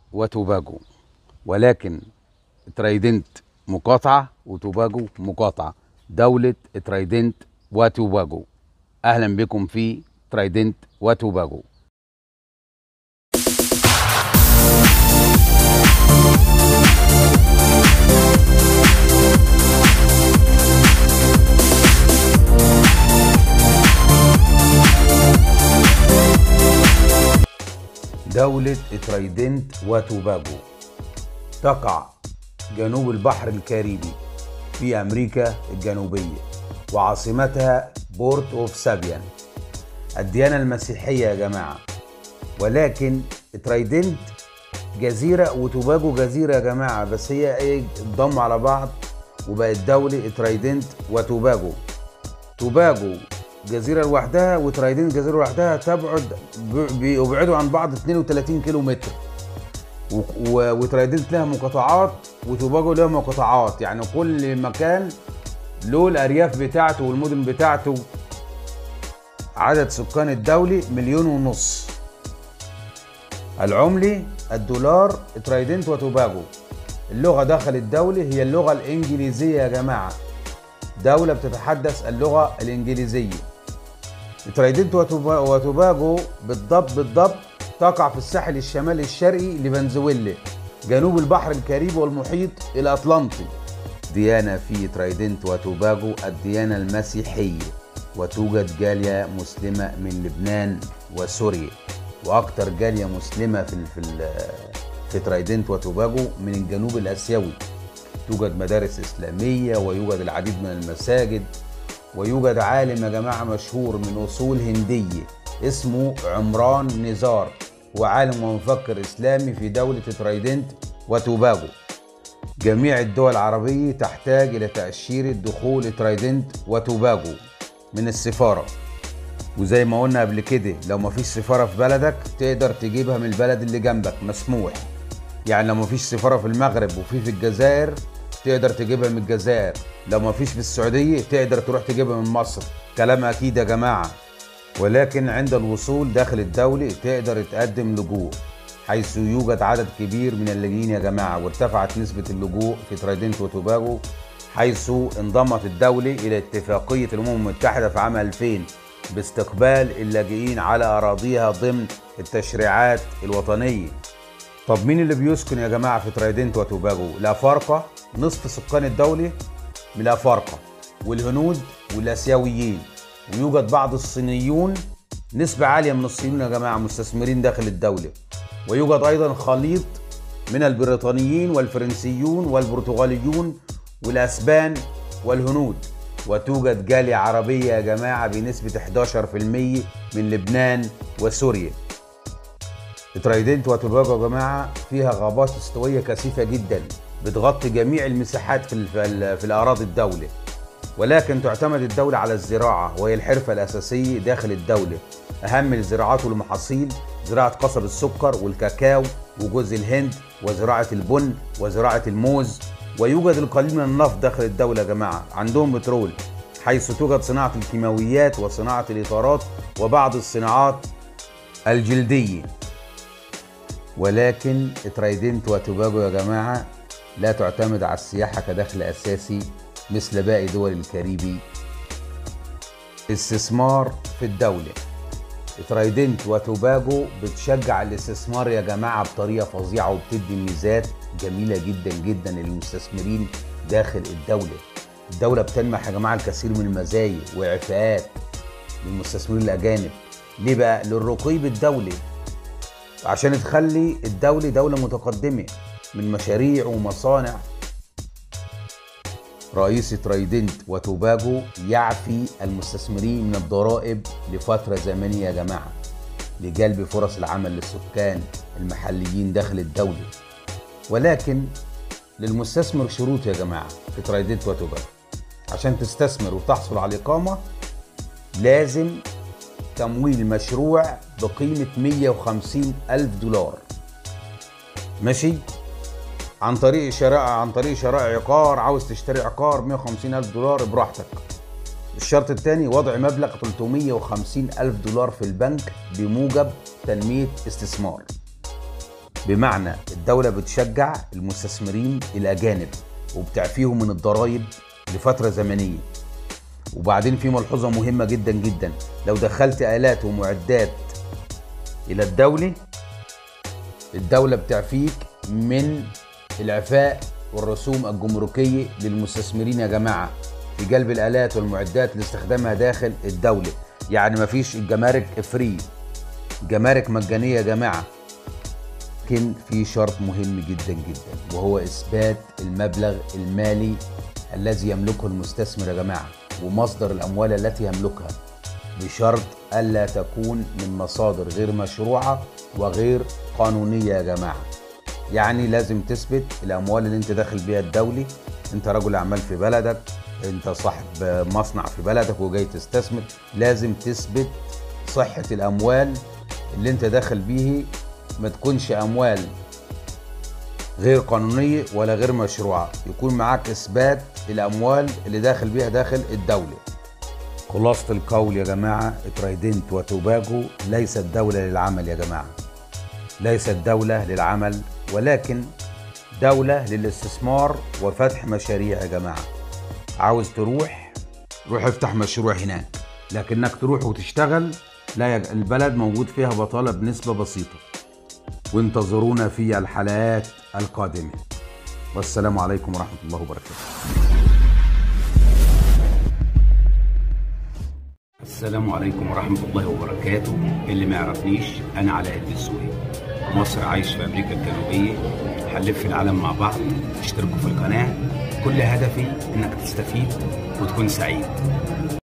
وتوباجو ولكن ترايدنت مقاطعة وتوباجو مقاطعة دولة ترايدنت وتوباجو أهلا بكم في ترايدنت وتوباجو دولة ترايدنت وتوباجو تقع جنوب البحر الكاريبي في أمريكا الجنوبية وعاصمتها بورت أوف سابيان الديانة المسيحية يا جماعة ولكن ترايدنت جزيرة وتوباجو جزيرة يا جماعة بس هي ايه اتضموا على بعض وبقت دولة ترايدنت وتوباجو توباجو جزيرة لوحدها وترايدنت جزيرة لوحدها تبعد بيبعدوا عن بعض 32 كيلو متر و- و- وترايدنت لها مقاطعات وتوباجو لها مقاطعات يعني كل مكان له الارياف بتاعته والمدن بتاعته عدد سكان الدولي مليون ونص العملي الدولار ترايدنت وتوباجو اللغة داخل الدولة هي اللغة الإنجليزية يا جماعة دولة بتتحدث اللغة الإنجليزية ترايدنت وتوبا- وتوباجو بالضبط بالضبط تقع في الساحل الشمالي الشرقي لفنزويلا جنوب البحر الكاريبي والمحيط الأطلنطي ديانة في ترايدنت وتوباجو الديانة المسيحية وتوجد جالية مسلمة من لبنان وسوريا وأكثر جالية مسلمة في ال- في ال- في ترايدنت وتوباجو من الجنوب الآسيوي توجد مدارس إسلامية ويوجد العديد من المساجد ويوجد عالم يا جماعة مشهور من أصول هندية اسمه عمران نزار وعالم ومفكر إسلامي في دولة ترايدنت وتوباجو جميع الدول العربية تحتاج إلى تأشيرة دخول ترايدنت وتوباجو من السفارة وزي ما قلنا قبل كده لو مفيش سفارة في بلدك تقدر تجيبها من البلد اللي جنبك مسموح يعني لو مفيش سفارة في المغرب وفي في الجزائر تقدر تجيبها من الجزائر لو مفيش في السعودية تقدر تروح تجيبها من مصر كلام أكيد يا جماعة ولكن عند الوصول داخل الدولة تقدر تقدم لجوء حيث يوجد عدد كبير من اللاجئين يا جماعة وارتفعت نسبة اللجوء في ترايدنت وتوباجو حيث انضمت الدولة إلى اتفاقية الأمم المتحدة في عام 2000 باستقبال اللاجئين على أراضيها ضمن التشريعات الوطنية طب مين اللي بيسكن يا جماعة في ترايدنت وتوباجو؟ الأفارقة نصف سكان الدولة من الأفارقة والهنود والآسيويين ويوجد بعض الصينيون نسبة عالية من الصينيين يا جماعة مستثمرين داخل الدولة ويوجد أيضا خليط من البريطانيين والفرنسيون والبرتغاليون والأسبان والهنود وتوجد جالية عربية يا جماعة بنسبة 11% من لبنان وسوريا ترايدنت وتوباجو يا جماعه فيها غابات استويه كثيفه جدا بتغطي جميع المساحات في ال- في, ال- في الاراضي الدوله ولكن تعتمد الدوله على الزراعه وهي الحرفه الاساسيه داخل الدوله اهم الزراعات والمحاصيل زراعه قصب السكر والكاكاو وجوز الهند وزراعه البن وزراعه الموز ويوجد القليل من النفط داخل الدوله يا جماعه عندهم بترول حيث توجد صناعه الكيماويات وصناعه الاطارات وبعض الصناعات الجلديه ولكن ترايدنت وتوباجو يا جماعة لا تعتمد على السياحة كدخل أساسي مثل باقي دول الكاريبي استثمار في الدولة ترايدنت وتوباجو بتشجع الاستثمار يا جماعة بطريقة فظيعة وبتدي ميزات جميلة جدا جدا للمستثمرين داخل الدولة الدولة بتلمح يا جماعة الكثير من المزايا وإعفاءات للمستثمرين الأجانب ليه بقى؟ للرقي بالدولة عشان تخلي الدولة دولة متقدمة من مشاريع ومصانع رئيس ترايدنت وتوباجو يعفي المستثمرين من الضرائب لفترة زمنية يا جماعة لجلب فرص العمل للسكان المحليين داخل الدولة ولكن للمستثمر شروط يا جماعة في ترايدنت وتوباجو عشان تستثمر وتحصل على الإقامة لازم تمويل مشروع بقيمة 150 ألف دولار ماشي عن طريق شراء عن طريق شراء عقار عاوز تشتري عقار 150 ألف دولار براحتك الشرط الثاني وضع مبلغ 350 ألف دولار في البنك بموجب تنمية استثمار بمعنى الدولة بتشجع المستثمرين الأجانب وبتعفيهم من الضرائب لفترة زمنية وبعدين في ملحوظة مهمة جدا جدا لو دخلت آلات ومعدات إلى الدولة الدولة بتعفيك من العفاء والرسوم الجمركية للمستثمرين يا جماعة في قلب الآلات والمعدات اللي استخدامها داخل الدولة يعني مفيش الجمارك فري جمارك مجانية يا جماعة لكن في شرط مهم جدا جدا وهو إثبات المبلغ المالي الذي يملكه المستثمر يا جماعة ومصدر الأموال التي يملكها بشرط ألا تكون من مصادر غير مشروعة وغير قانونية يا جماعة يعني لازم تثبت الأموال اللي أنت داخل بيها الدولي أنت رجل أعمال في بلدك أنت صاحب مصنع في بلدك وجاي تستثمر لازم تثبت صحة الأموال اللي أنت داخل بيه ما تكونش أموال غير قانونية ولا غير مشروعة يكون معاك إثبات الأموال اللي داخل بيها داخل الدولة خلاصة القول يا جماعة ترايدنت وتوباجو ليست دولة للعمل يا جماعة ليست دولة للعمل ولكن دولة للاستثمار وفتح مشاريع يا جماعة عاوز تروح روح افتح مشروع هناك لكنك تروح وتشتغل لا يج... البلد موجود فيها بطالة بنسبة بسيطة وانتظرونا في الحلقات القادمة والسلام عليكم ورحمة الله وبركاته السلام عليكم ورحمة الله وبركاته اللي ما يعرفنيش أنا علاء الدسوقي مصر عايش في أمريكا الجنوبية هنلف في العالم مع بعض اشتركوا في القناة كل هدفي إنك تستفيد وتكون سعيد